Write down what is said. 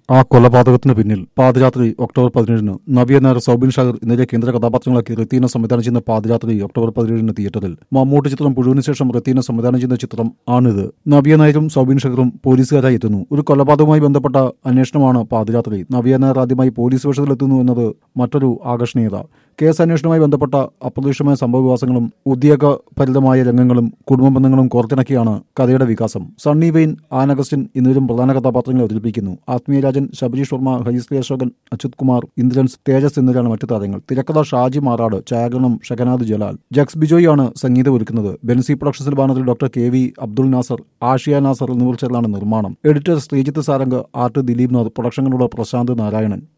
ആ കൊലപാതകത്തിന് പിന്നിൽ പാതിരാത്രി ഒക്ടോബർ പതിനേഴിന് നവ്യ നായർ സൗബിൻ ഷാഹിർ എന്നിവരെ കേന്ദ്ര കഥാപാത്രങ്ങളാക്കി റെത്തീന സംവിധാനം ചെയ്യുന്ന പാതിരാത്രി ഒക്ടോബർ പതിനേഴിന് തിയേറ്ററിൽ മമ്മൂട്ടി ചിത്രം പുഴുവിന് ശേഷം റെത്തീന സംവിധാനം ചെയ്യുന്ന ചിത്രം ആണിത് നവ്യ നായരും സൗബിൻ ഷാഹിറും പോലീസുകാരായി എത്തുന്നു ഒരു കൊലപാതകവുമായി ബന്ധപ്പെട്ട അന്വേഷണമാണ് പാതിരാത്രി നവ്യ നായർ ആദ്യമായി പോലീസ് വേഷത്തിലെത്തുന്നു എന്നത് മറ്റൊരു ആകർഷണീയത കേസ് അന്വേഷണവുമായി ബന്ധപ്പെട്ട അപ്രതീക്ഷിതമായ സംഭവവികാസങ്ങളും ഉദ്യോഗഭരിതമായ രംഗങ്ങളും കുടുംബ ബന്ധങ്ങളും കോർത്തിണക്കിയാണ് കഥയുടെ വികാസം സണ്ണി വെയിൻ ആൻ അഗസ്റ്റിൻ എന്നിവരും പ്രധാന കഥാപാത്രങ്ങളെ അവതരിപ്പിക്കുന്നു ആത്മീയരാജൻ ശബരീഷ് വർമ്മ ഹരിശ്രീ അശോകൻ അച്യുത് കുമാർ ഇന്ദ്രൻസ് തേജസ് എന്നിവരാണ് മറ്റു താരങ്ങൾ തിരക്കഥ ഷാജി മാറാട് ഛായാഗ്രഹണം ഷെഖനാദ് ജലാൽ ജക്സ് ബിജോയാണ് സംഗീതം ഒരുക്കുന്നത് ബെൻസി പ്രൊഡക്ഷൻസിൽ ബാനറിൽ doctor K V Abdul Nasar Ashiya Nasar എന്നിവർ ചേർന്നാണ് നിർമ്മാണം എഡിറ്റർ ശ്രീജിത്ത് സാരംഗ് ആർട്ട് ദിലീപ് നാഥ് പ്രൊഡക്ഷനിലൂടെ പ്രശാന്ത് നാരായണൻ